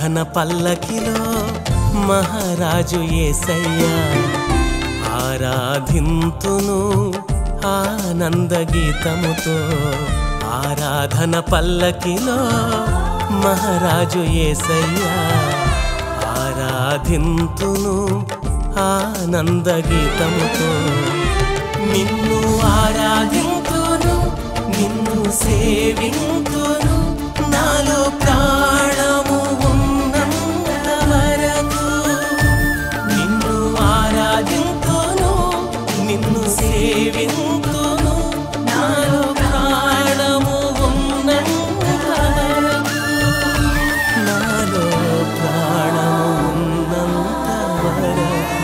ఆరాధన పల్లకిలో మహారాజు ఏసయ్యా ఆరాధింతును ఆనంద గీతముతో ఆరాధన పల్లకిలో మహారాజు ఏసయ్యా ఆరాధింతును ఆనంద గీతముతో నిన్ను ఆరాధింతును నిన్ను సేవింతును నాలో ప్రాణము ఉన్నంత వరకు నిన్ను ఆరాధింతును నిన్ను సేవింతును నాలో ప్రాణము ఉన్నంత వరకు నాలో ప్రాణము ఉన్నంత వరకు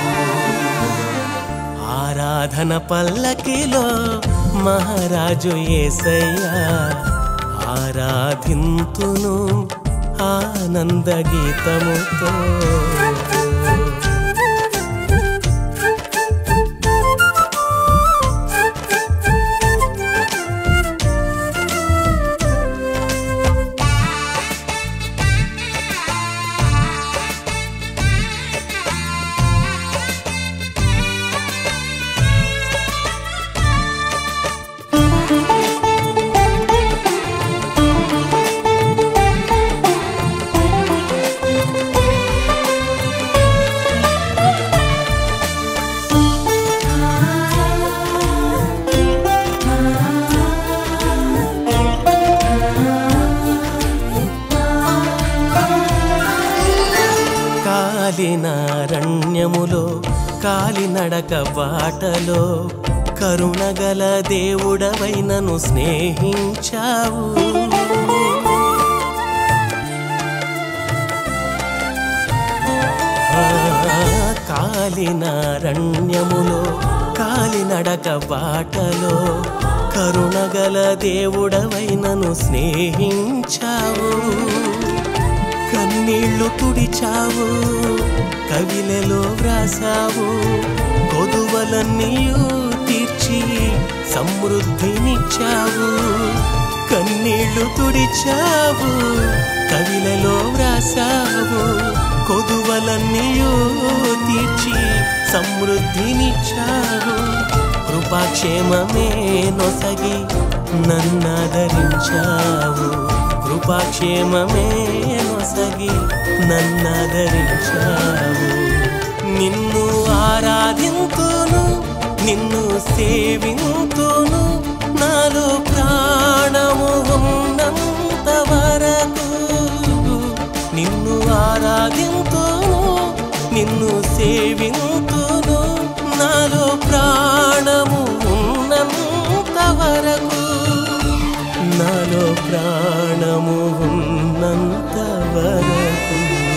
ఆరాధన పల్లకిలో మహారాజు ఏసయ్యా ఆరాధింతును ఆనంద గీతముతో కాలినారణ్యములో కాలినడక బాటలో కరుణగల దేవుడవైనను స్నేహించావు ఆ, కాలినారణ్యములో కాలినడక బాటలో కరుణగల దేవుడవైనను స్నేహించావు కన్నీళ్లు తుడిచావు కవిలలో వ్రాసావు కొదువలన్నీయు తీర్చి సమృద్ధినిచ్చావు కన్నీళ్లు తుడిచావు కవిలలో వ్రాసావు కొదువలన్నీయు తీర్చి సమృద్ధినిచ్చావు కృపాక్షేమమే నొసగి నన్నాదరించావు కృపాక్షేమమే నొసగి నన్నాదరించావు నిన్ను ఆరాధింతును నిన్ను సేవింతును నాలో ప్రాణము ఉన్నంత వరకు నిన్ను ఆరాధింతును నిన్ను సేవింతును నాలో ప్రాణము ఉన్నంత వరకు నాలో ప్రాణము ఉన్నంత వరకు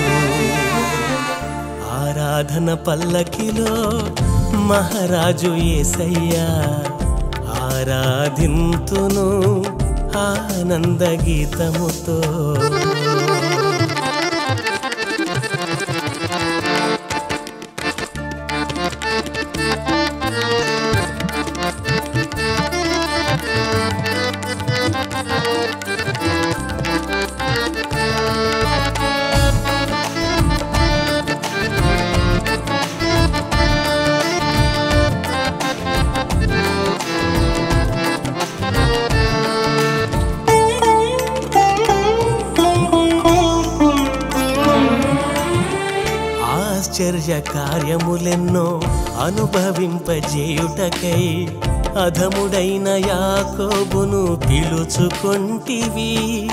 ఆరాధన పల్లకిలో మహారాజు ఏసయ్యా ఆరాధింతును ఆనంద గీతముతో ఆశ్చర్య కార్యములెన్నో అనుభవింపజేయుటకై అధముడైన యాకోబును పిలుచుకొంటివి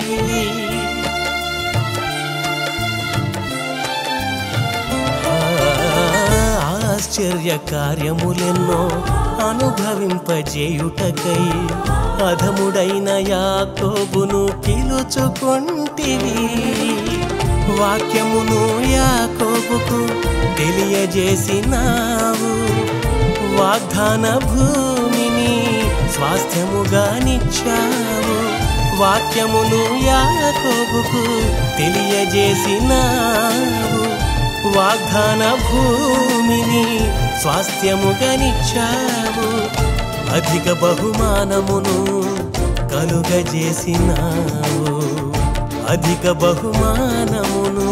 ఆ, ఆశ్చర్య కార్యములెన్నో అనుభవింపజేయుటకై అధముడైన యాకోబును పిలుచుకొంటివి వాక్యమును యాకోబుకు తెలియజేసినావు వాగ్దాన భూమిని స్వాస్థ్యముగా నిచ్చావు వాక్యమును యాకోబుకు తెలియజేసినావు వాగ్దాన భూమిని స్వాస్థ్యముగా నిచ్చావు అధిక బహుమానమును కలుగజేసినావు అధిక బహుమానమును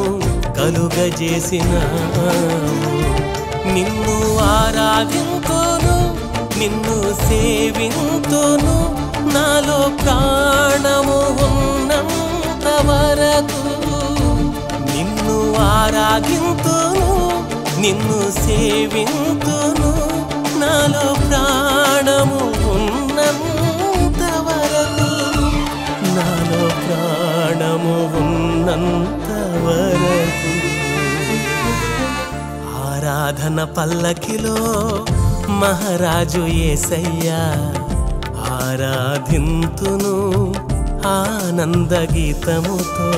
కలుగజేసినావు నిన్ను ఆరాధింతును నిన్ను సేవింతును నాలో ప్రాణము ఉన్నంత వరకు నిన్ను ఆరాధింతును నిన్ను సేవింతును నాలో ప్రాణము ఉన్నంత వరకు నాలో ప్రాణము ఉన్నంత వరకు ఆరాధన పల్లకిలో మహారాజు ఏసయ్యా ఆరాధింతును ఆనంద గీతముతో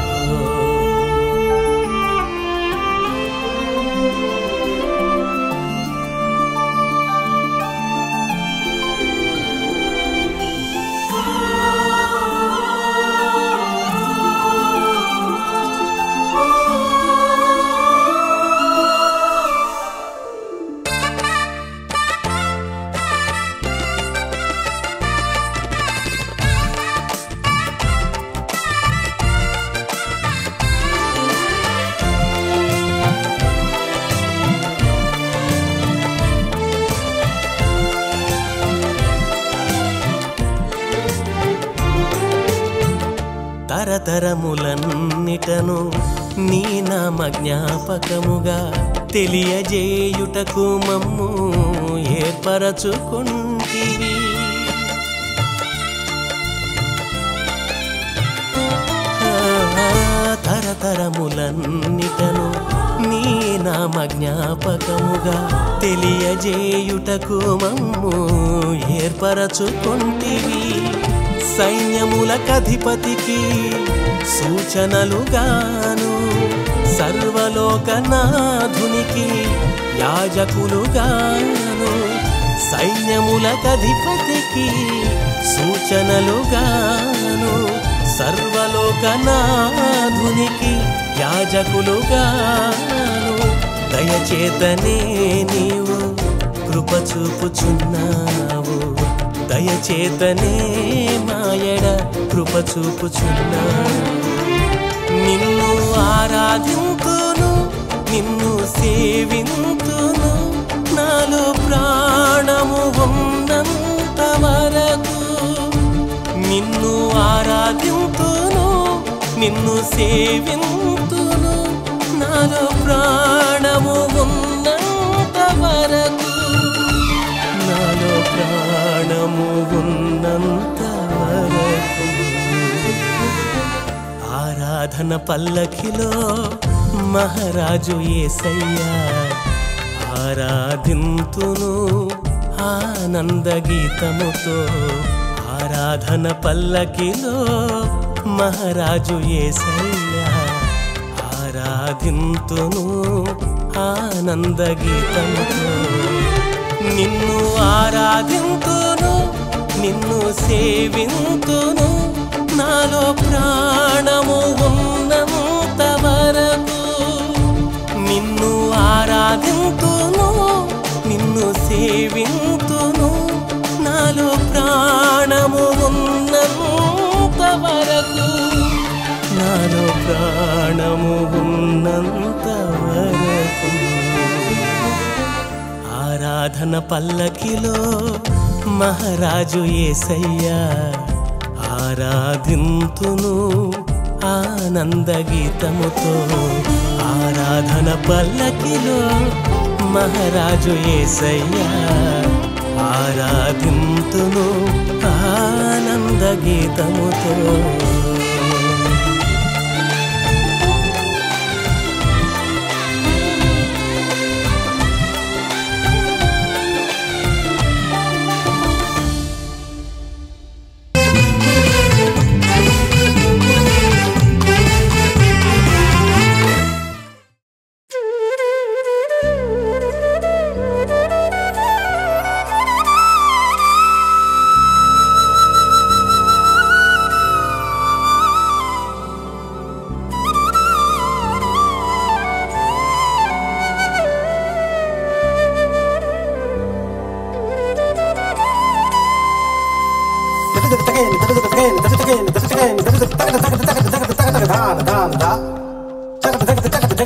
తరతరములన్నిటను నీ నామ జ్ఞాపకముగా తెలియజేయుటకు మమ్ము ఏర్పరచుకుంటివి తరతరములన్నిటను నీ నామ జ్ఞాపకముగా తెలియజేయుటకు మమ్ము ఏర్పరచుకుంటివి సైన్యములకధిపతికి సూచనలుగాను సర్వలోకనాథునికి యాజకులుగాను సైన్యములకధిపతికి సూచనలుగాను సర్వలోకనాథునికి యాజకులుగాను దయచేతనే నీవు కృప చూపుచున్నావు దయచేతనే మాయడ కృప చూపుచున్నావు నిన్ను ఆరాధింతును నిన్ను సేవింతును నాలో ప్రాణము ఉన్నంత వరకు నిన్ను ఆరాధింతును నిన్ను సేవింతును నాలో ప్రాణము ఉన్నంత వరకు నాలో ప్రాణము ఉన్నంత వరకు ఆరాధన పల్లకిలో మహారాజు ఏసయ్యా ఆరాధింతును ఆనంద గీతముతో ఆరాధన పల్లకిలో మహారాజు ఏసయ్యా ఆరాధింతును ఆనంద గీతముతో నిన్ను ఆరాధింతును నిన్ను సేవింతును నాలో ప్రాణము ఉన్నంత వరకు నిన్ను ఆరాధింతును నిన్ను సేవింతును నాలో ప్రాణము ఉన్నంత వరకు నాలో ప్రాణము ఉన్నంత వరకు ఆరాధన పల్లకిలో మహారాజు ఏసయ్యా ఆరాధింతును ఆనంద గీతముతో ఆరాధన పల్లకిలో మహారాజు ఏసయ్యా ఆరాధింతును ఆనంద గీతముతో Da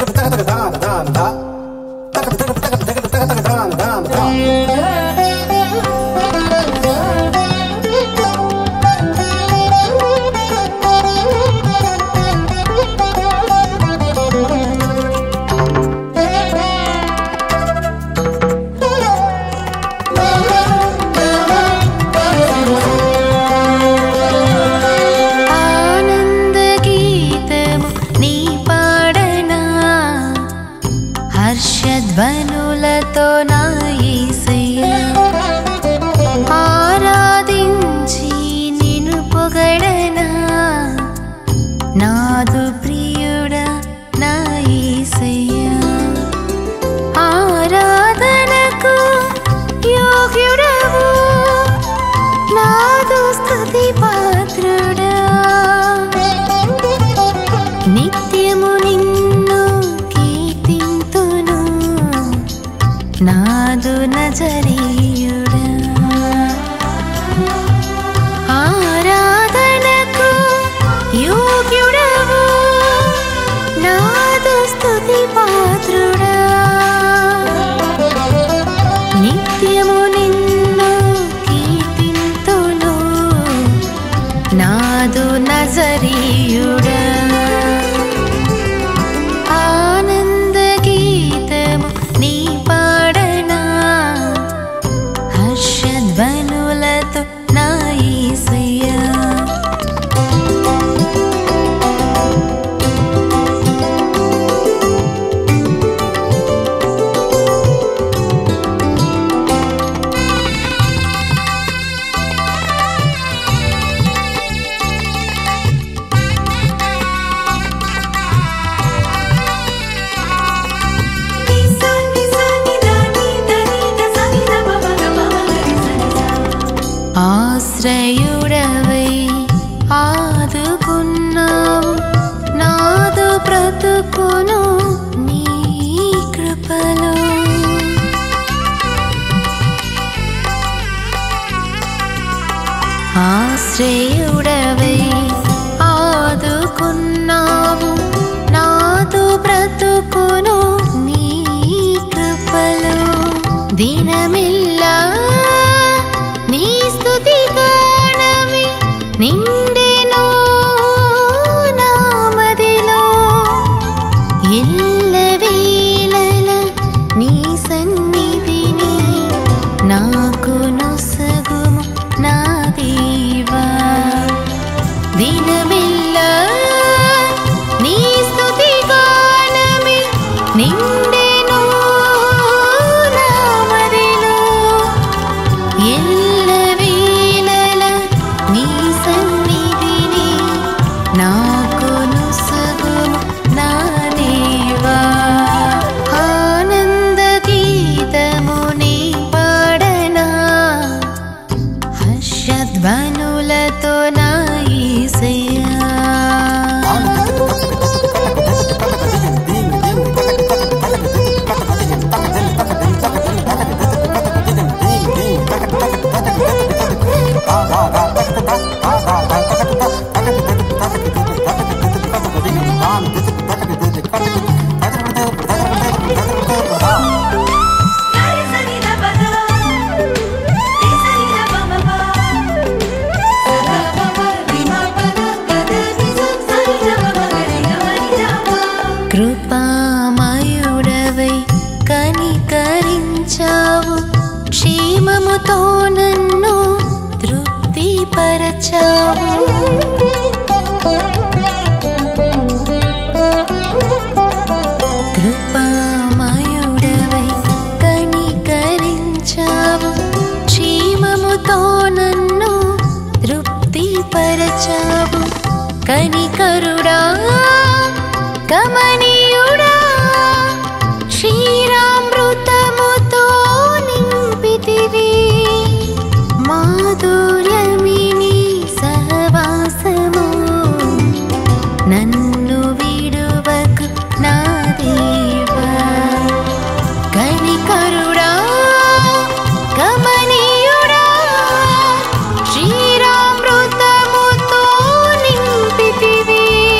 ఆనందగీతము నీ పాడనా హర్షధ్వనులతో నా యేసయ్యా ఆరాధించి నిన్ను పొగడనా నాదు ప్రియుడా నా యేసయ్యా ఆరాధనకు యోగ్యుడవు నాదు స్తుతి పాత్రుడా నిత్యము నిన్ను కీర్తింతును నాదు నజరీయుడా ఆరాధనకు యోగ్యుడవు నాదు స్తుతి పాత్రుడా నిత్యము నిన్ను కీర్తింతును నాదు నజరీయుడా ఆనందగీతము నీ పాడనా హర్షధ్వనులతో నా యేసయ్యా ఆశ్రయుడవై ఆదుకున్నావు నాదు బ్రతుకును నీ కృపలో ఆశ్రయుడవై ఆదుకున్నావు నాదు బ్రతుకును నీ కృపలో దినమిల్లా నీ స్తుతి గానమే నిండెను నామదిలో ఎల్లవేళల నీ సన్నిధిని నాకు నొసగుము నా దేవా దినమెల్లా నీ స్తుతి గానమే నిండెను నామదిలో ఎల్లవేళల నీ సన్నిధిని నాకు నొసగుము నా దేవా ఆనంద గీతము నీ పాడనా హర్షధ్వనులతో నా యేసయ్యా కృపామయుడవై కనికరించావు క్షేమముతో నన్ను తృప్తిపరచావు కృపామయుడవై కనికరించావు క్షేమముతో నన్ను తృప్తిపరచావు కనికరుడా కమనీయుడా శ్రీరామృతముతో నింపితివి మాధుర్యమిని సహవాసము నన్ను విడువకు నా దేవా కనికరుడా కమనీయుడా శ్రీరామృతముతో నింపితివి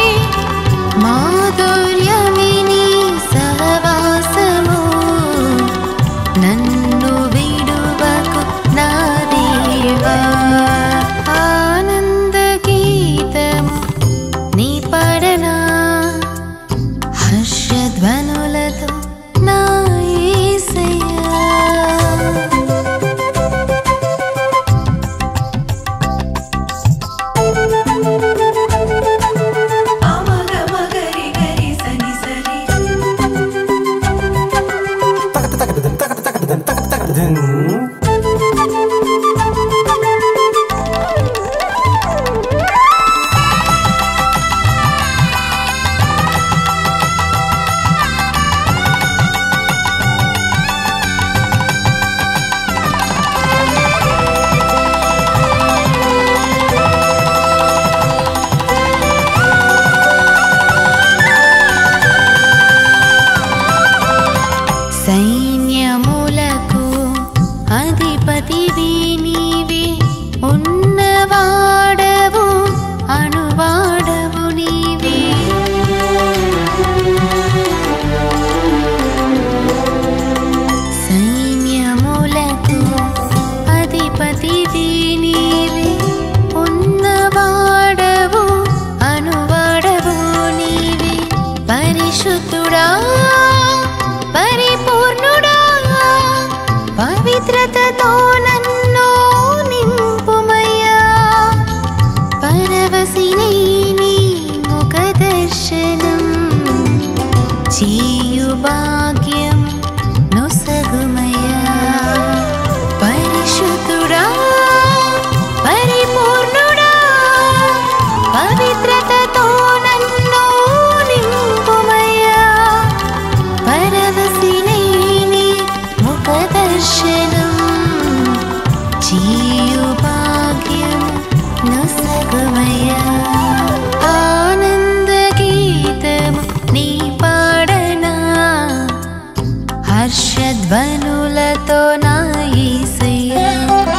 హర్షధ్వనులతో నా యేసయ్యా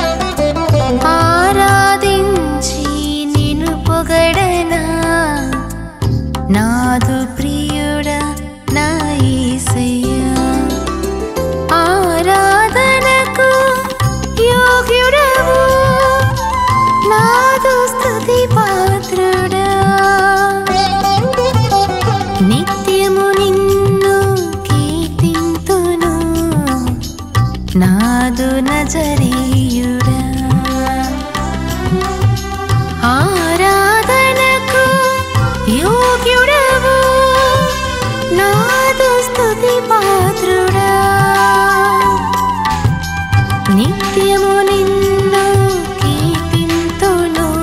ఆరాధించి నిన్ను పొగడనా నాదు ప్రియుడా నా యేసయ్యా ఆరాధనకు యోగ్యుడవు నాదు స్తుతి పాత్రుడా నిత్యము నిన్ను కీర్తింతును నాదు నజరీయుడా ఆరాధనకు యోగ్యుడవు నాదు స్తుతి పాత్రుడా నిత్యము నిన్ను కీర్తింతును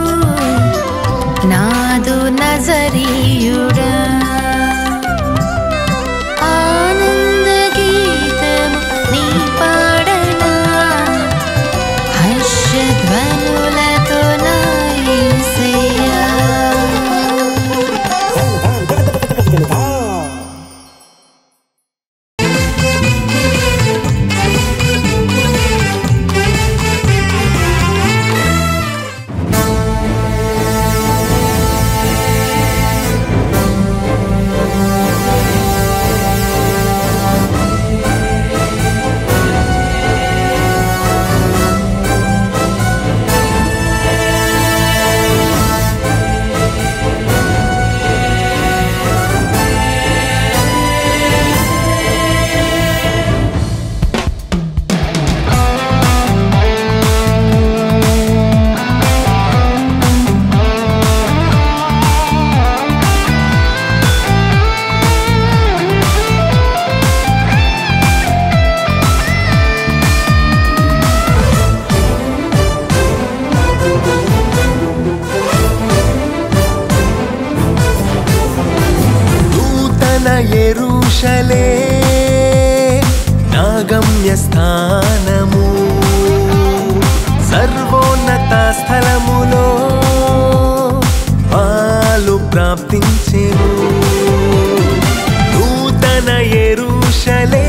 నాదు నజరీయుడా ఆనంద గీతము నీ పాడనా హర్షధ్వనులతో నా యేసయ్యా నూతన ఎరుషలే నా గమ్యస్థానము సర్వోన్నత స్థలములో పాలు ప్రాప్తించెను నూతన ఎరుషలే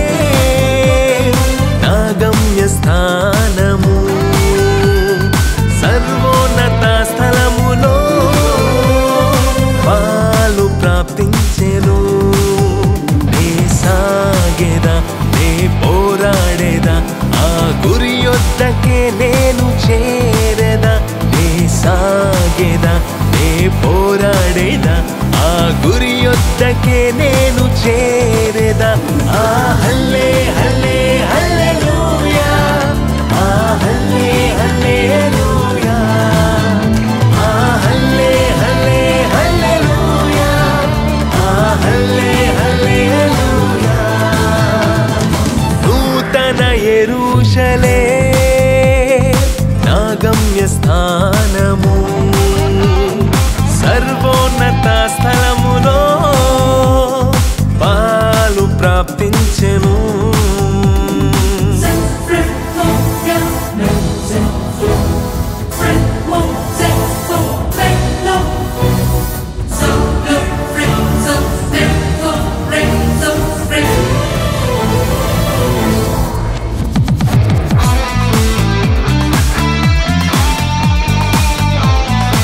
నా గమ్యస్థానము సర్వోన్నత స్థలములో పాలు ప్రాప్తించెను నే సాగేదా నే పోరాడేదా ఆ గురి యొద్దకే నేను చేరేదా నే సాగేదా నే పోరాడేదా ఆ గురి యొద్దకే నేను చేరేదా ఆ హల్లే హల్లే హల్లెలూయా ఆ హల్లే హల్లెలూయా ఆ హల్లే హల్లే హల్లెలూయా ఆ హల్లే హల్లెలూయా నూతన ఎరుషలే నా గమ్యస్థానము సర్వోన్నత స్థలములో పాలు ప్రాప్తించెను Spring,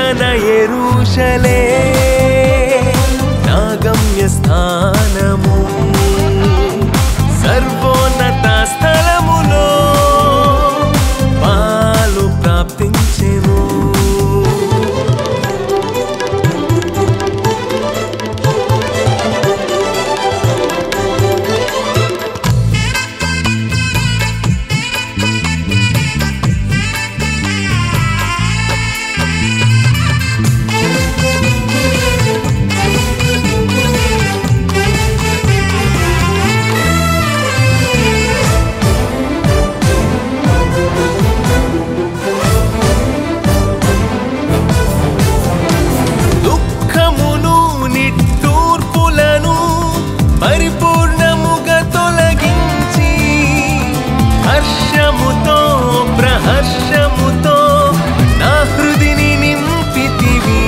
నూతన ఎరుషలే నా గమ్యస్థానము సర్వోన్నత స్థలములో పాలు ప్రాప్తించెను దుఃఖమును నిట్టూర్పులను పరిపూర్ణముగా తొలగించి హర్షముతో ప్రహర్షముతో నా హృదిని నింపితివి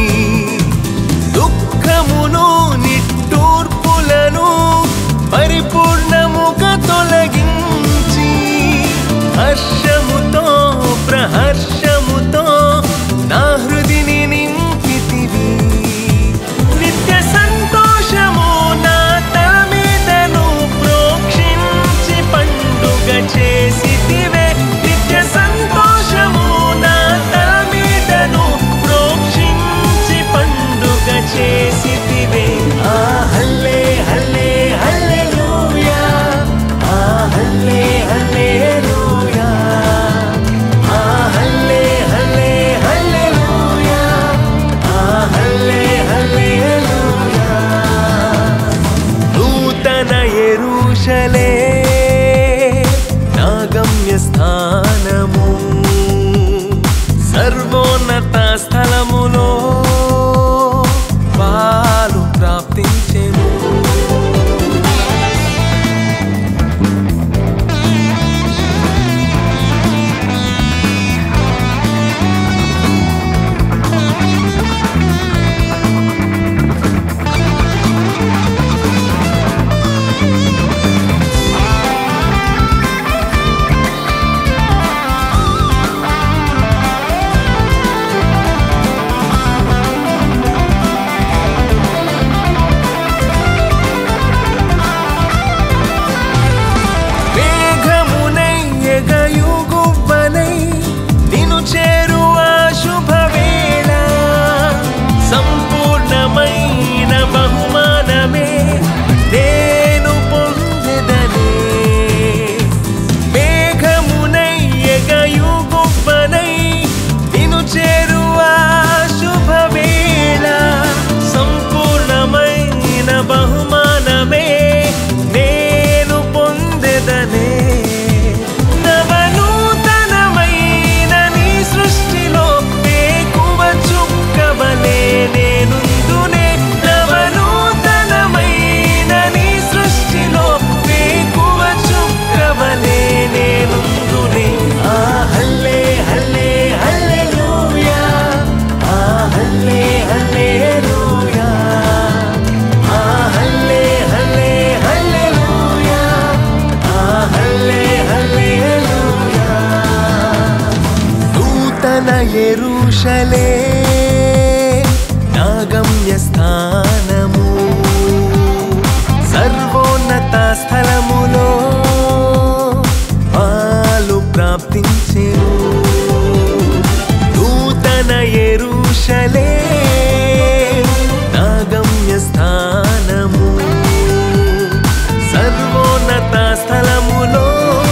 దుఃఖమును నిట్టూర్పులను పరిపూర్ణముగా తొలగించి హర్షముతో ప్రహర్షముతో నా హృదిని నింపితివి నిత్య సంతోషము నా తల మీదను ప్రోక్షించి పండుగ చేసితివే నిత్య సంతోషము నా తల మీదను ప్రోక్షించి పండుగ చేసితివే ఆ హల్లే హల్లే హల్లెలూయా ఆ హల్లే హల్లెలూయా ఆ హల్లే హల్లే హల్లెలూయా ఆ హల్లే హల్లెలూయా నూతన ఎరుషలే నా గమ్యస్థానము సర్వోన్నత స్థలములో పాలు ప్రాప్తించెను మేఘమునై ఎగయుగువ్వనై నిను చేరువ శుభవేళ సంపూర్ణమైన బహుమానమే నేను పొందెదనే మేఘమునై ఎగయుగువ్వనై నిను చేరువ శుభవేళ సంపూర్ణమైన బహుమానమే నేను పొందెదనే నవనూతనమైన నీ సృష్టిలో వేకువ చుక్కవలే నేనుందునే నవనూతనమైన నీ సృష్టిలో వేకువ చుక్కవలే నేనుందునే ఆ హల్లే హల్లే హల్లెలూయా ఆ హల్లే హల్లెలూయా ఆ హల్లే హల్లే హల్లెలూయా ఆ హల్లే హల్లెలూయా నూతన ఎరుషలే నా గమ్యస్థానము సర్వోన్నత స్థలములో పాలు ప్రాప్తించెను నూతన ఎరుషలే నా గమ్యస్థానము సర్వోన్నత స్థలములో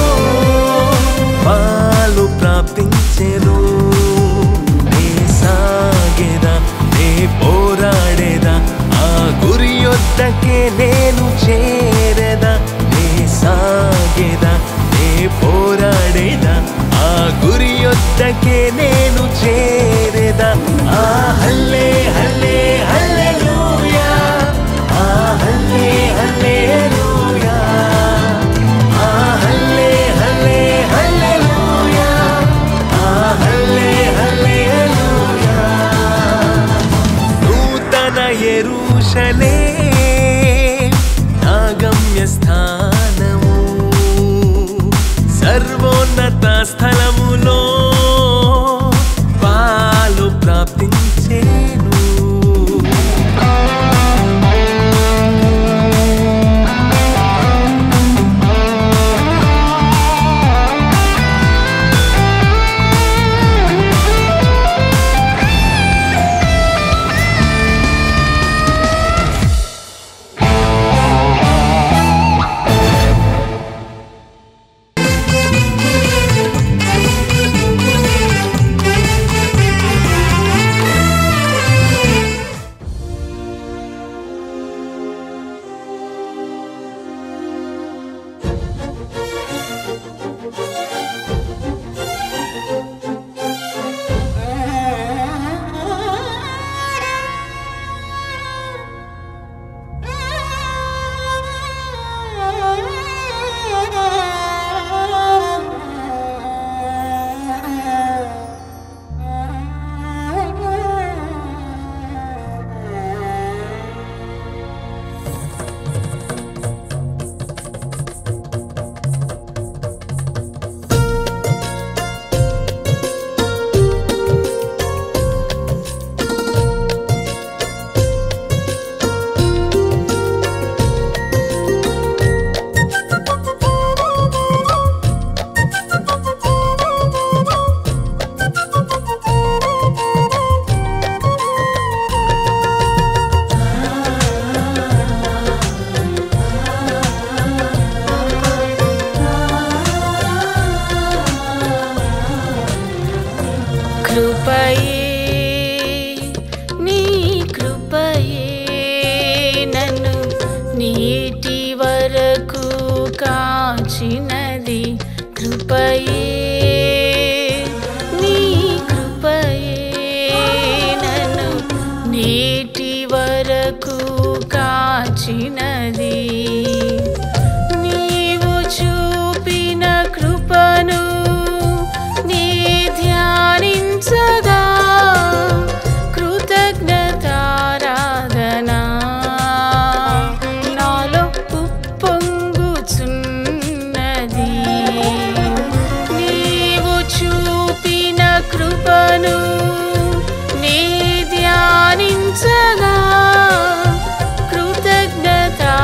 పాలు ప్రాప్తించెను నే సాగేదా నే పోరాడేదా ఆ గురి యొద్దకే నేను చేరేదా నే సాగేదా నే పోరాడేదా ఆ గురి యొద్దకే నేను చేరేదా ఆ హల్లే హల్లే హల్లెలూయా ఆ హల్లే హల్లెలూయా ఆ హల్లే హల్లే హల్లెలూయా ఆ హల్లే హల్లెలూయా నూతన ఎరుషలే నా గమ్యస్థానము సర్వోన్నత స్థలములో పాలు ప్రాప్తించ వచ్చినది నీవు చూపిన కృపను నీ ధ్యానించగా కృతజ్ఞతారాధనా నాలో ఉప్పొంగుచున్నది నీవు చూపిన కృపను నీ ధ్యానించగా కృతజ్ఞతారాధనా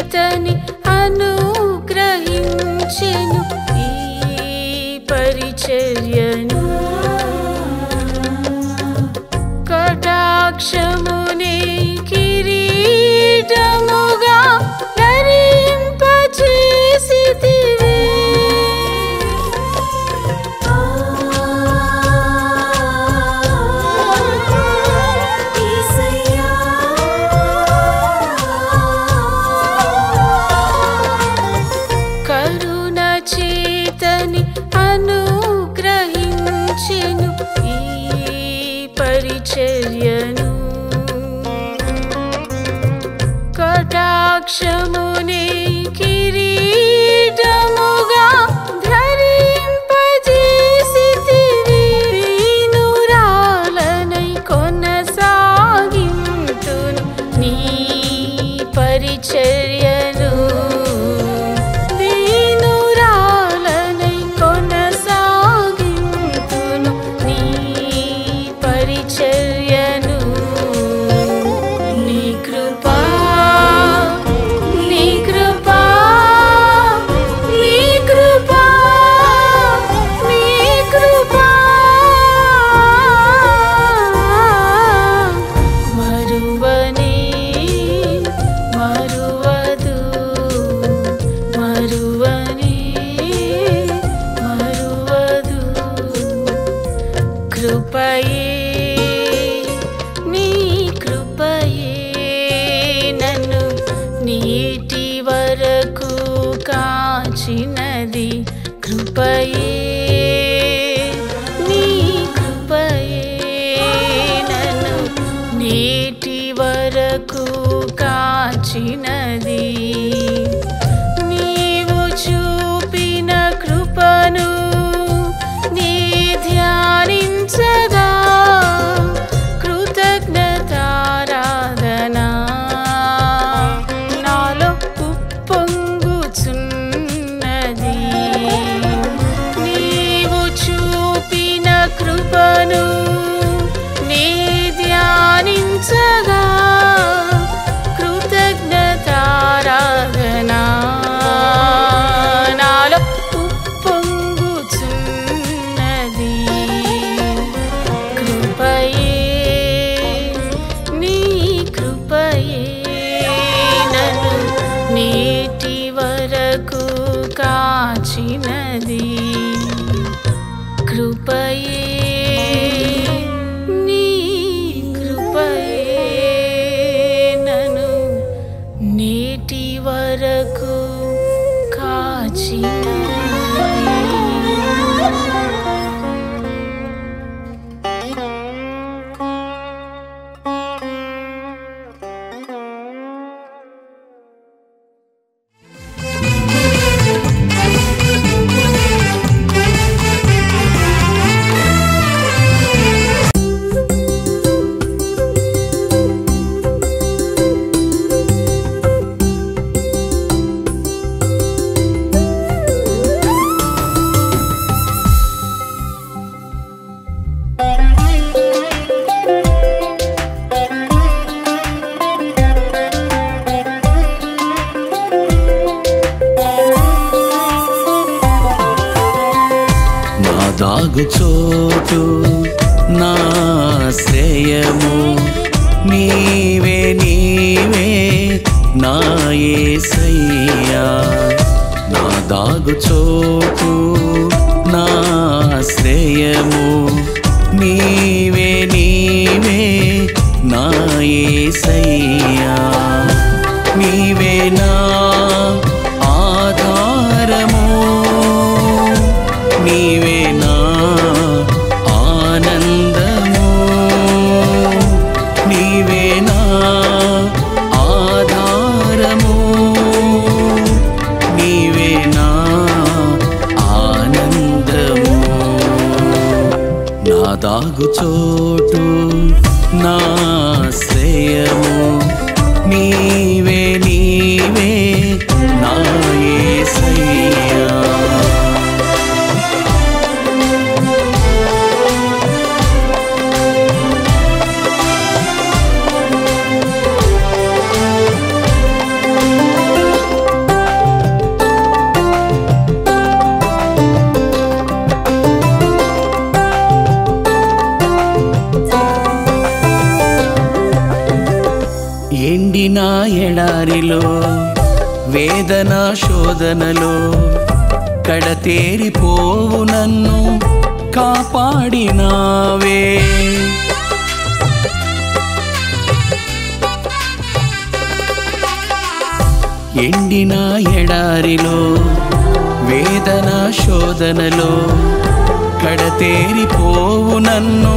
చేతని అనుగ్రహించెను ఈ పరిచర్యను కటాక్షమునే కిరీటముగా ధరింపచేసితివి కరుణ చేతని అనుగ్రహించెను ఈ పరిచర్యను కటాక్షమునే కిరీటముగా ధరింపజేసితివి వీనురాలనై కొనసాగింతును నీ పరిచర్యను దీనురాలనై కొనసాగింతును నీ పరిచర్యను నీ కృపా నీ కృపా నీ కృపా నీ కృపా మరువనే మరువదు మరువనే మరువదు కృపయే నీ కృపయే నన్ను నీటి వరకు కాచినది కృపయే నీ కృపయే నన్ను నేటి వరకు కాచినది నీవు చూపిన కృపను నీ ధ్యానించగా కృతజ్ఞతారాధనా నాలో ఉప్పొంగుచున్నది నీవు చూపిన కృపను నీ ధ్యానించగా కృతజ్ఞతారాధనా నాలో ఉప్పొంగుచున్నది కృపయే నీ కృపయే నన్ను నేటి వరకు కాచినది కృపయే నీ కృపయే నన్ను నేటి వరకు కాచినది నా దాగు చోటు నా శ్రేయము నీవే నీవే నా యేసయ్యా నా దాగు చోటు నా శ్రేయము నీవే నీవే నా యేసయ్యా నీవే నా ఆధారము నీవే నా ఆనందము నీవే నా ఆధారము నీవే నా ఆనందము నా దాగు చోటు నా శ్రేయము నీవే నీవే నా యేసయ్యా ఎడారిలో వేదన శోధనలో కడతేరిపోవు నన్ను కాపాడినావే ఎండిన ఎడారిలో వేదన శోధనలో కడతేరిపోవు నన్ను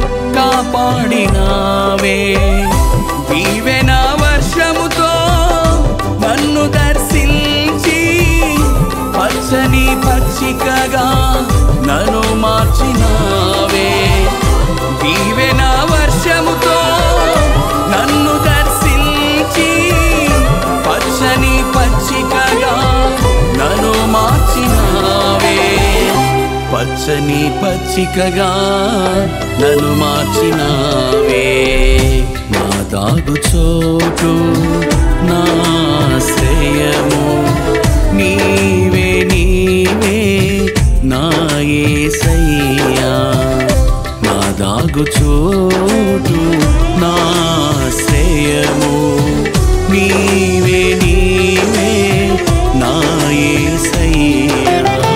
కాపాడినావే దీవెన వర్షముతో నన్ను దర్శించి పచ్చని పచ్చికగా నన్ను మార్చినావే దీవెన వర్షముతో నన్ను దర్శించి పచ్చని పచ్చికగా నన్ను మార్చినావే పచ్చని పచ్చికగా నన్ను మార్చినావే నా దాగు చోటు నా శ్రేయము నీవే నీవే నా యేసయ్యా నా దాగు చోటు నా శ్రేయము నీవే నీవే నా యేసయ్యా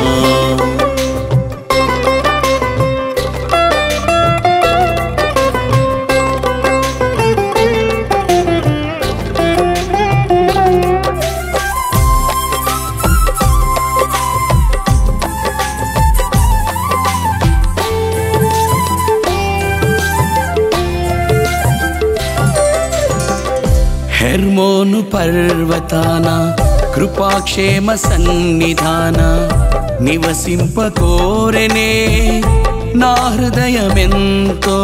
హెర్మోను పర్వతాన కృపాక్షేమ సన్నిధాన నివసింపకోరెనే నా హృదయమెంతో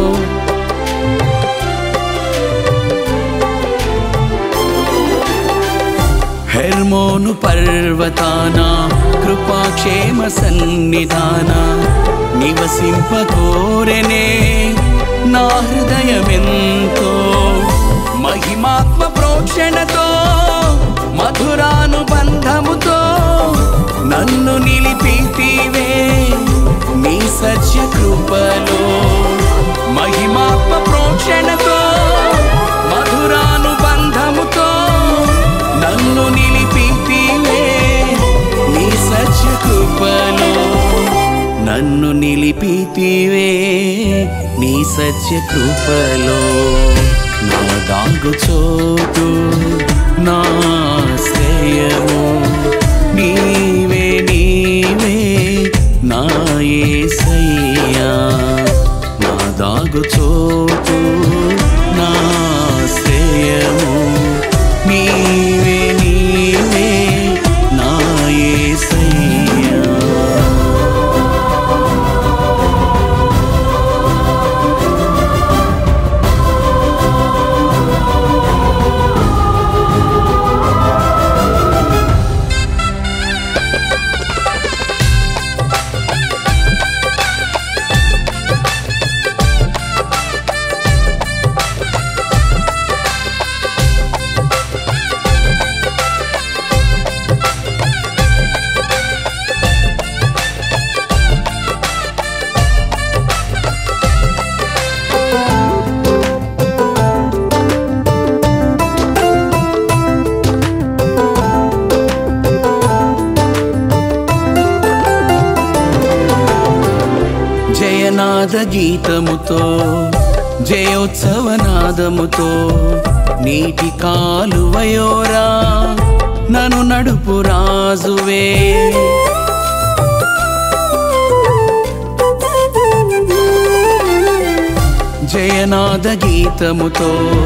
హెర్మోను పర్వతాన కృపాక్షేమ సన్నిధాన నివసింపకోరెనే నా హృదయమెంతో మహిమాత్మ ప్రోక్షణతో మధురానుబంధముతో నన్ను నిలిపితివే నీ సత్య కృపలో మహిమాత్మ ప్రోక్షణతో మధురానుబంధముతో నన్ను నిలిపితివే నీ సత్య కృపలో నన్ను నిలిపితివే నీ సత్య కృపలో నా దాగు చోటు నా శ్రేయము నీవే నీవే నా యేసయ్యా నా దాగు చోటు నా శ్రేయము నీవే నీవే నా యేసయ్యా జయనాద గీతముతో జయోత్సవనాదముతో నీటి కాలువయోరా నన్ను నడుపు రాజువే జయనాద గీతముతో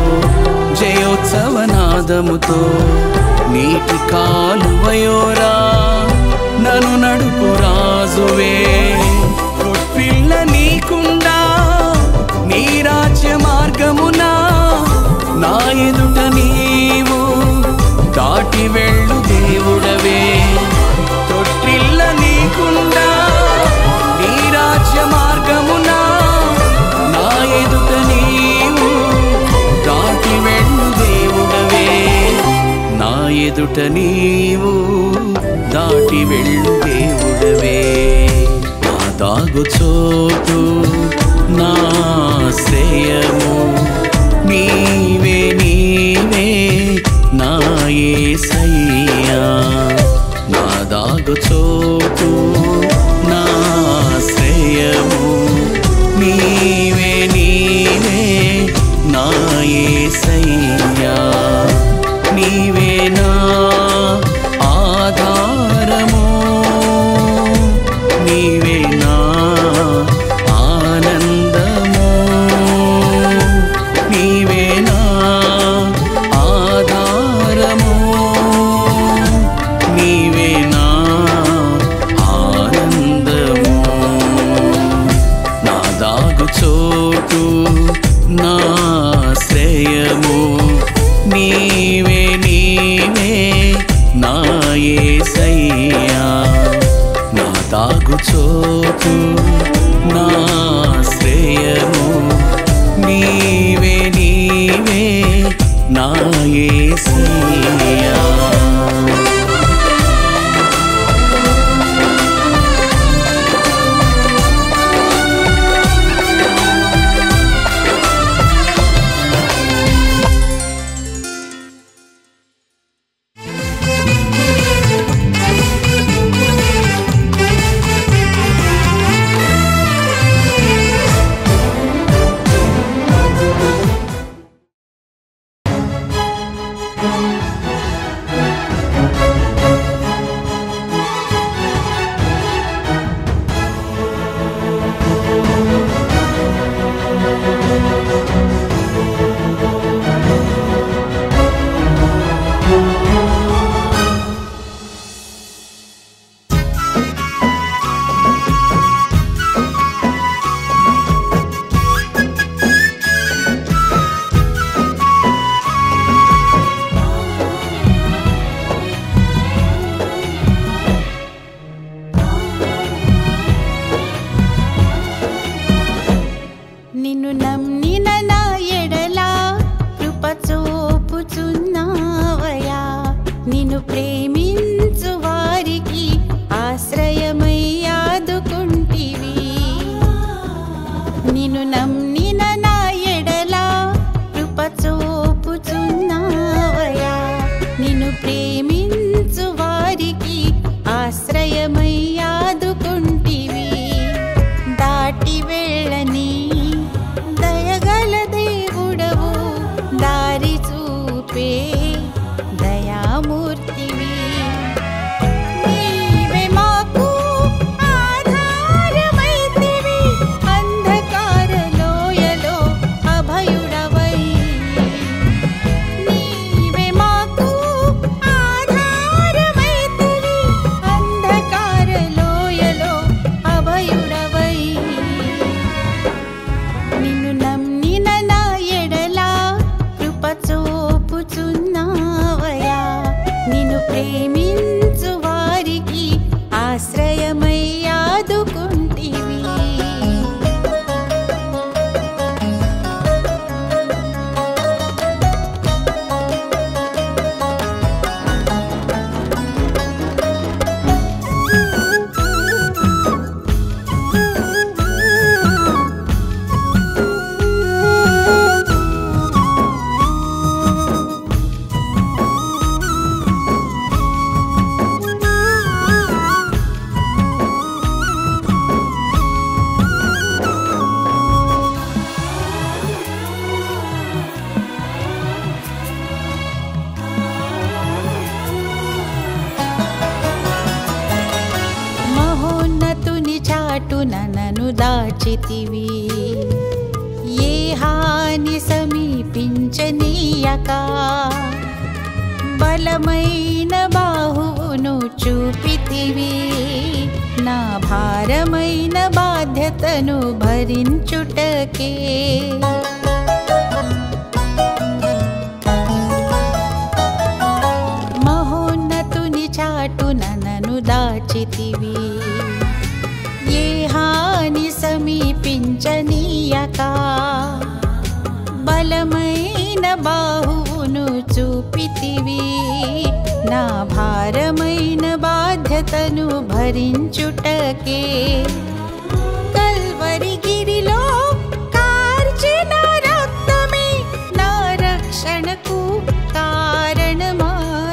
జయోత్సవనాదముతో నీటి కాలువయోరా నన్ను నడుపు రాజువే పిల్ల నీకుండా నీ రాజ్య మార్గమునా నా ఎదుట నీవు దాటి వెళ్ళు దేవుడవే తొట్టిల్ల నీకుండా నీ రాజ్య మార్గమునా నా ఎదుట నీవు దాటి వెళ్ళు దేవుడవే నా ఎదుట నీవు దాటి వెళ్ళు దేవుడవే నా దాగు చోటు నా శ్రేయము నీవే నీవే నా యేసయ్యా నా దాగు చోటు నా శ్రేయము నీవే నీవే నా యేసయ్యా నీవే నా ఆధారము నీవే నా ఆనందము నీవే నా ఆధారము నీవే నా ఆనందము నా దాగు చోటు నా శ్రేయము నీవే నీవే నా యేసయ్యా నా దాగు చోటు నా శ్రేయము నీవే నీవే నా యేసయ్యా నిన్ను నమ్మిన నా ఎడలా కృప చూపుచున్నావయా నిన్ను ప్రేమించు వారికి ఆశ్రయమై ఆదుకుంటివి నిన్ను నమ్మిన నా ఎడలా కృప చూపుచున్నావయా నిన్ను ప్రేమించు వారికి ఆశ్రయమై ఆదుకుంటివి దాటి వెళ్ళని దయగల దేవుడవు దారి చూపే దయామూర్తివి నీవే మాకు ఆధారమైతివి అంధకార లోయలో అభయుడవై నీవే మాకు ఆధారమైతివి అంధకార లోయలో అభయుడవై నిన్ను నమ్మిన నా ఎడలా కృప చూపుచున్నావయా నిన్ను ప్రేమించు వారికి ఆశ్రయమై ఆదుకుంటివి మహోన్నతుని చాటున నన్ను దాచితివి ఏ హాని సమీపించనీయక బలమైన బాహువును చూపితివి నా భారమైన బాధ్యతను భరించుటకే మహోన్నతుని చాటున నన్ను దాచితివి ఏ హాని సమీపించనీయక బలమైన బాహువును చూపితివి నా భారమైన బాధ్యతను భరించుటకే కల్వరి గిరిలో కార్చిన రక్తమే నా రక్షణకు కారణమాయే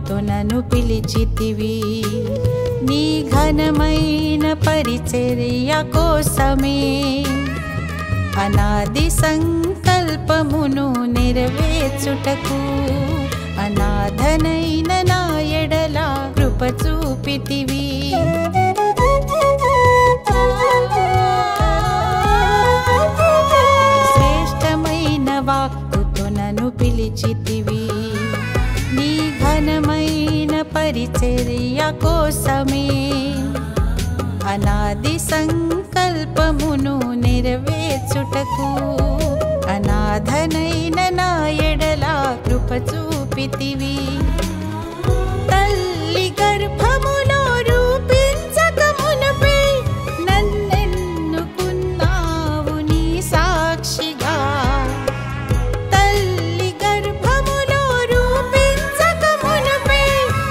వాక్కుతో నన్ను పిలిచితివి నీ ఘనమైన పరిచర్య కోసమే అనాది సంకల్పమును నెరవేర్చుటకు అనాథనైన నా ఎడల కృప చూపితివి శ్రేష్టమైన వాక్కుతో నన్ను పిలిచితివి నీ ఘనమైన పరిచర్య కోసమే అనాది సంకల్పమును నెరవేర్చుటకు అనాథనైన నా ఎడల కృప చూపితివి తల్లి గర్భములో రూపించక మునుపే నన్నెన్నుకున్నావు నీ సాక్షిగా తల్లి గర్భములో రూపించక మునుపే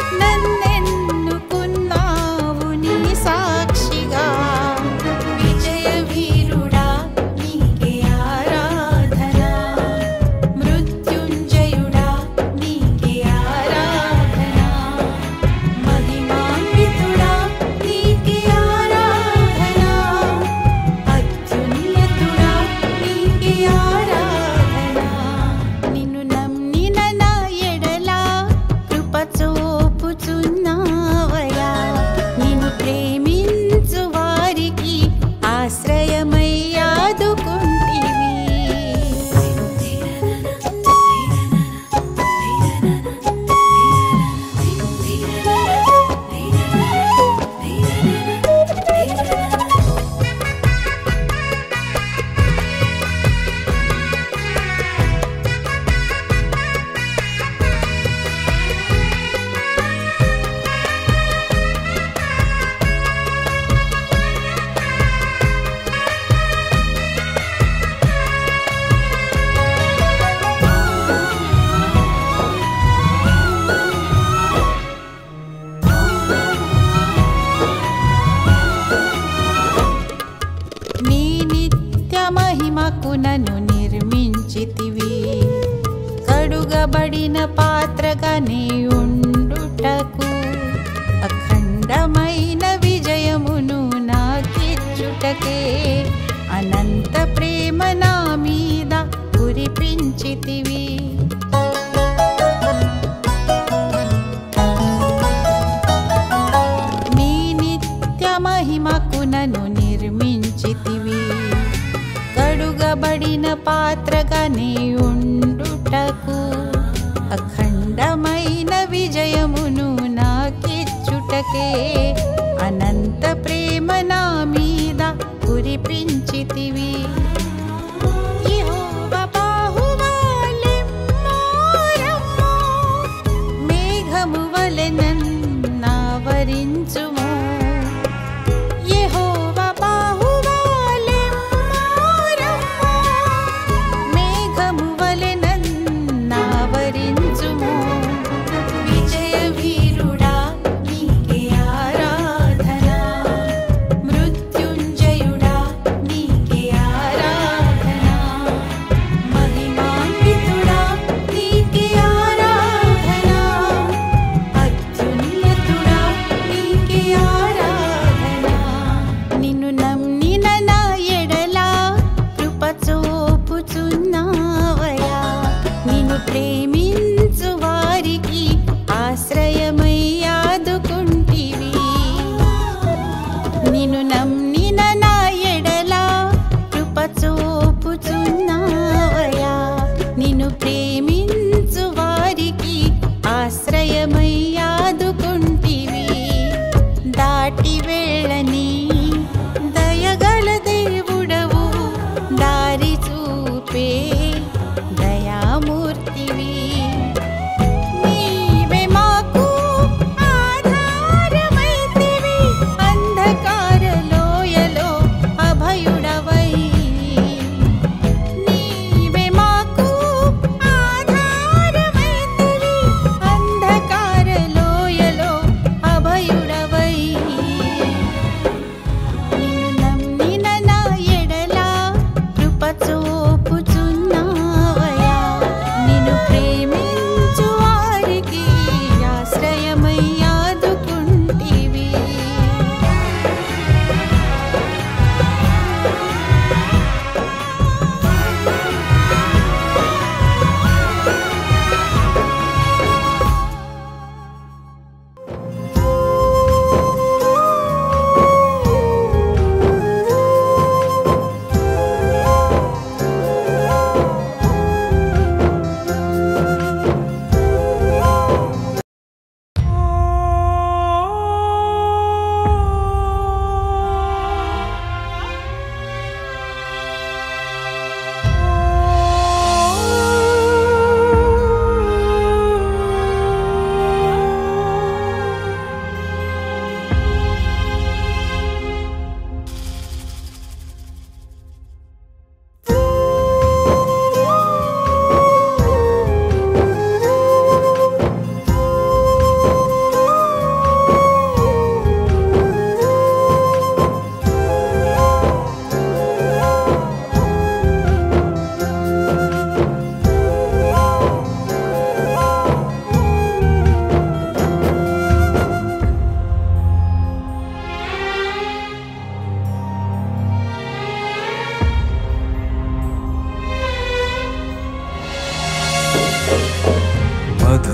నన్నెన్నుకున్నావు నీ సాక్షిగా విజయ వీరుడా నీకే ఆరాధన మృత్యుంజయుడా నీకే ఆరాధన మహిమాన్వితుడా నీకే ఆరాధన అత్యున్నతుడా నీకే ఆరాధన నిన్ను నమ్మిన నా ఎడల కృప చూపుచున్నావయా నిన్ను ప్రేమించు వారికి ఆశ్రయమై ఆదుకుంటివి నీ నిత్య మహిమకు నన్ను నిర్మించితివి కడుగబడిన పాత్రగా నీ ఉండుటకు అఖండమైన విజయమును నాకిచ్చుటకే అనంత ప్రేమ నా మీద కురిపించితివి నీ నిత్య మహిమకు నన్ను నిర్మించితివి కడుగబడిన పాత్రగా నీ ఉండుటకు అఖండమైన విజయమును నాకిచ్చుటకే అనంత ప్రేమ నా మీద కురిపించితివి యెహోవా బాహువాలెమ్మోరమ్మో, మేఘము వలె నన్నావరించుము యెహోవా బాహువాలెమ్మోరమ్మో, మేఘము వలె నన్నావరించుము విజయ వీరుడా నీకే ఆరాధన మృత్యుంజయుడా నీకే ఆరాధన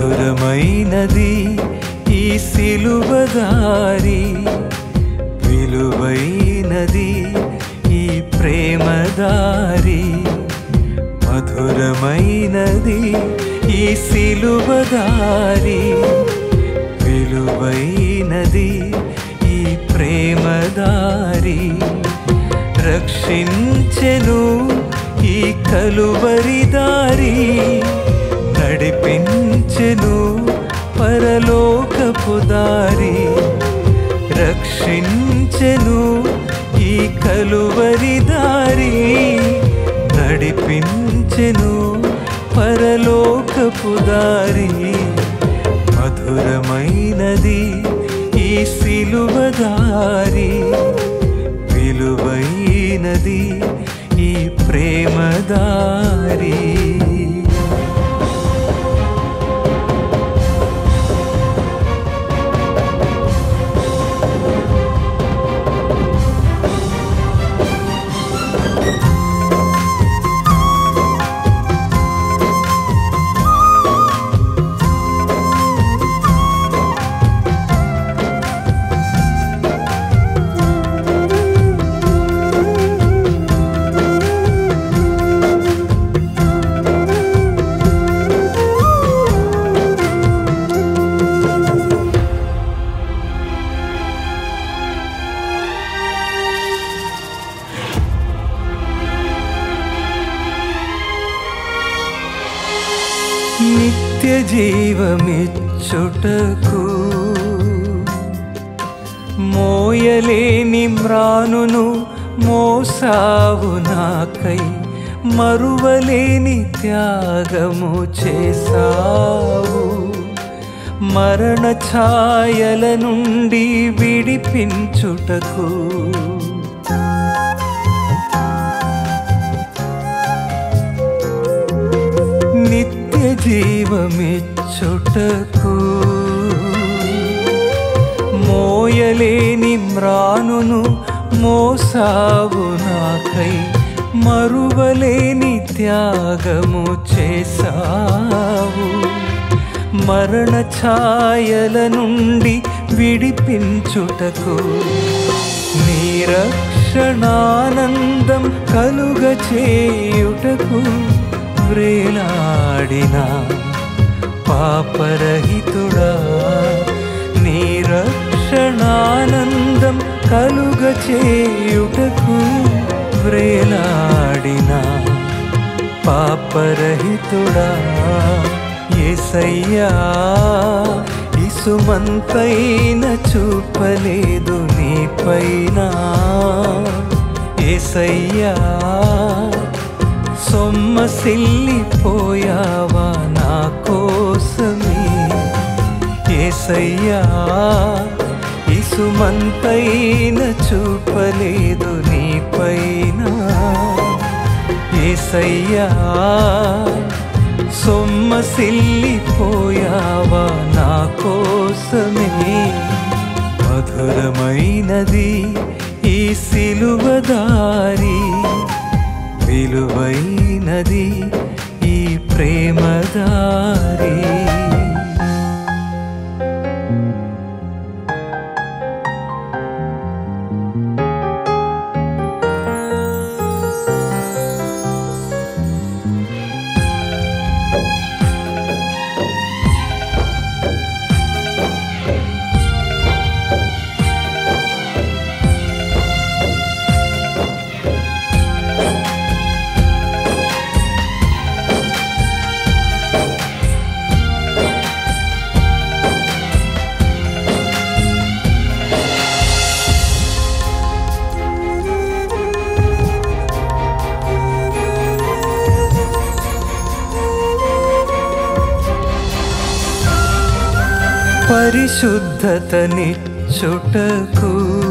మధురమైనది ఈ సిలువదారి విలువైనది ఈ ప్రేమదారి మధురమైనది ఈ సిలువదారి విలువైనది ఈ ప్రేమదారి రక్షించెను ఈ కలువరి దారి నడిపించెను పరలోకపు దారి రక్షించెను ఈ కలువరి దారి నడిపించెను పరలోకపు దారి మధురమైనది ఈ సిలువదారి విలువైనది ఈ ప్రేమదారి నిత్య జీవమిచ్చుటకు మోయలేని మ్రానును మోసావు నాకై మరువలేని త్యాగము చేసావు మరణ ఛాయల నుండి విడిపించుటకు నిత్య జీవమిచ్చుటకు మోయలేని మ్రానును మోసావు నాకై మరువలేని త్యాగము చేసావు మరణ ఛాయల నుండి విడిపించుటకు నిరక్షణానందం కలుగ చేయుటకు వ్రేలాడిన పాపరహితుడా నిరక్షణానందం కలుగ చేయుటకు వ్రేలాడిన పాపరహితుడా ఏసయ్యా ఇసుమంతైన చూపలేదు నీ పైన ఏసయ్యా సొమ్మసిల్లిపోయావా నా కోసమే ఏసయ్యా ఇసుమంతైన చూపలేదు నీ పైన ఏసయ్యా సొమ్మసిల్లిపోయావా నా కోసమే మధురమైనది ఈ సిలువదారి విలువైనది ఈ ప్రేమదారి పరిశుద్ధతనిచ్చుటకు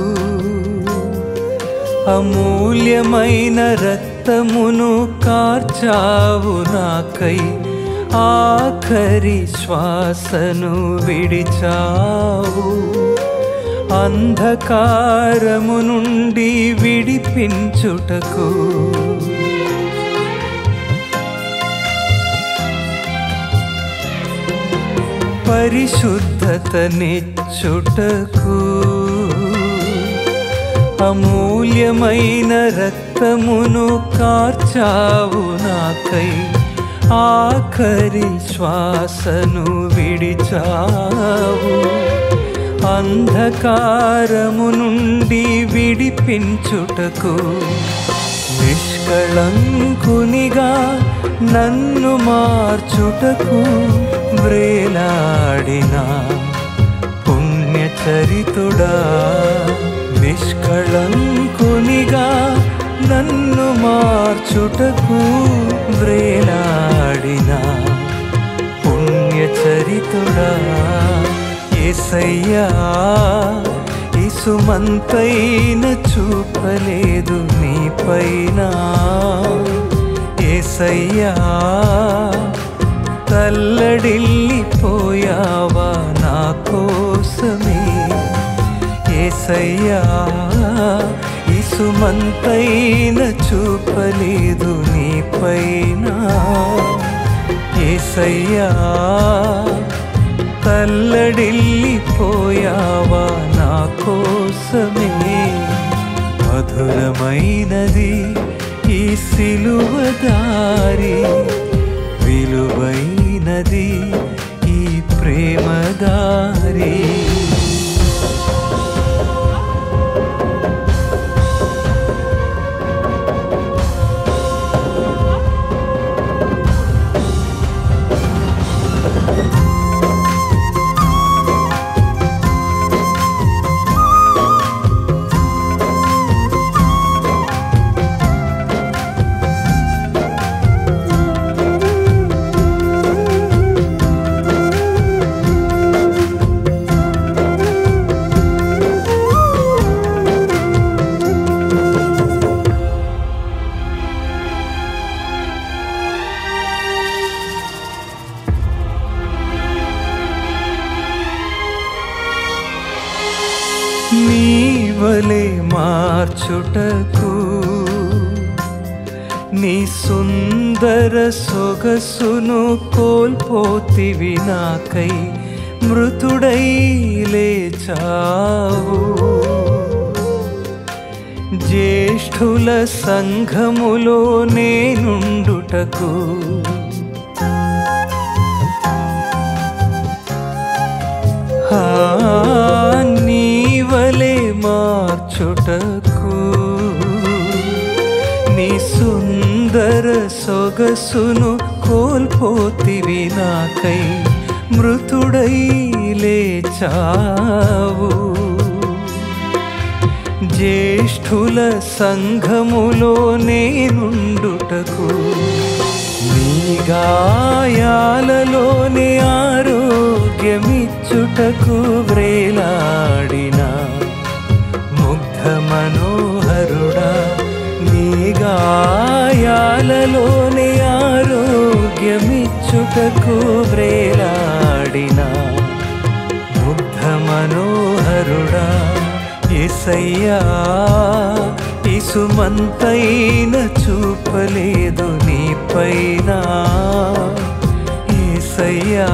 అమూల్యమైన రక్తమును కార్చావు నాకై ఆఖరి శ్వాసను విడిచావు అంధకారము నుండి విడిపించుటకు పరిశుద్ధతనిచ్చుటకు అమూల్యమైన రక్తమును కార్చావు నాకై ఆఖరి శ్వాసను విడిచావు అంధకారము నుండి విడిపించుటకు నిష్కళంకునిగా నన్ను మార్చుటకు వ్రేలాడిన పుణ్యచరితుడా నిష్కళంకునిగా నన్ను మార్చుటకు వ్రేలాడిన పుణ్యచరితుడా ఏసయ్యా ఇసుమంతైన చూపలేదు నీ పైన ఏసయ్యా తల్లడిల్లిపోయావా నా కోసమే ఏసయ్యా ఇసుమంతైన చూపలేదు నీ పైన ఏసయ్యా తల్లడిల్లిపోయావా నా కోసమే మధురమైనది ఈ సిలువ దారి విలువైనది ఈ ప్రేమదారి నీ వలె మార్చుటకు నీ సుందర సొగసును కోల్పోతివి నాకై మృతుడై లేచావు జ్యేష్ఠుల సంఘములో నేనుండుటకు ఆ, నీవలే మార్చుటకు నీ సుందర సొగసును కోల్పోతివి నాకై మృతుడై లేచావు జ్యేష్ఠుల సంఘములో నేనుండుటకు నీ గాయాలలోనే ఆరోగ్యమిచ్చుటకు వ్రేలాడిన ముగ్ధ మనోహరుడా నీ గాయాలలోనే ఆరోగ్యమిచ్చుటకు వ్రేలాడిన ముగ్ధ మనోహరుడా ఎసయ్యా ఇసుమంతైన చూపలేదు నీ పైన ఏసయ్యా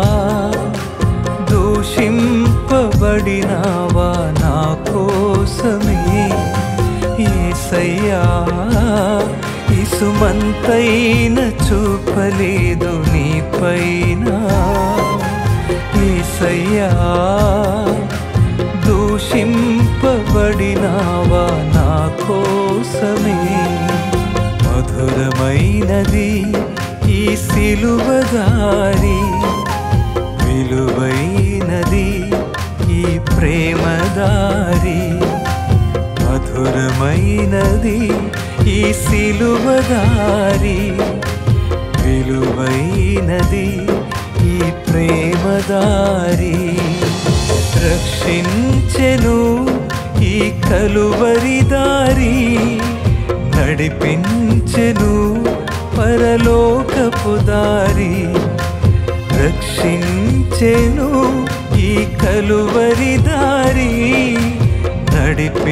దూషింపబడినావా నా కోసమే ఏసయ్యా ఇసుమంతైన చూపలేదు నీ పైన ఏసయ్యా దూషింపబడినావా నా కోసమే మధురమైనది ఈ సిలువదారి విలువైనది ఈ ప్రేమదారి మధురమైనది ఈ సిలువదారి విలువైనది ఈ ప్రేమదారి రక్షించెను ఈ కలువరి దారి నడిపించెను పరలోకపు దారి రక్షించెను ఈ కలువరి దారి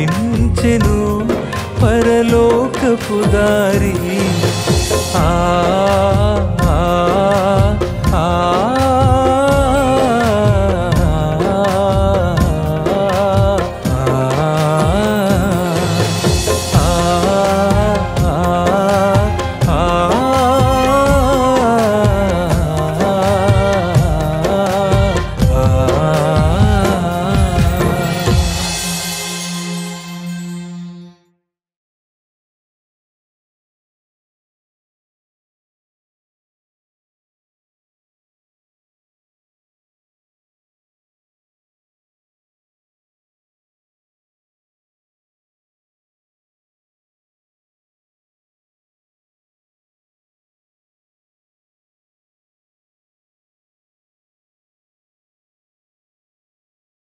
నడిపించెను పరలోకపు దారి ఆ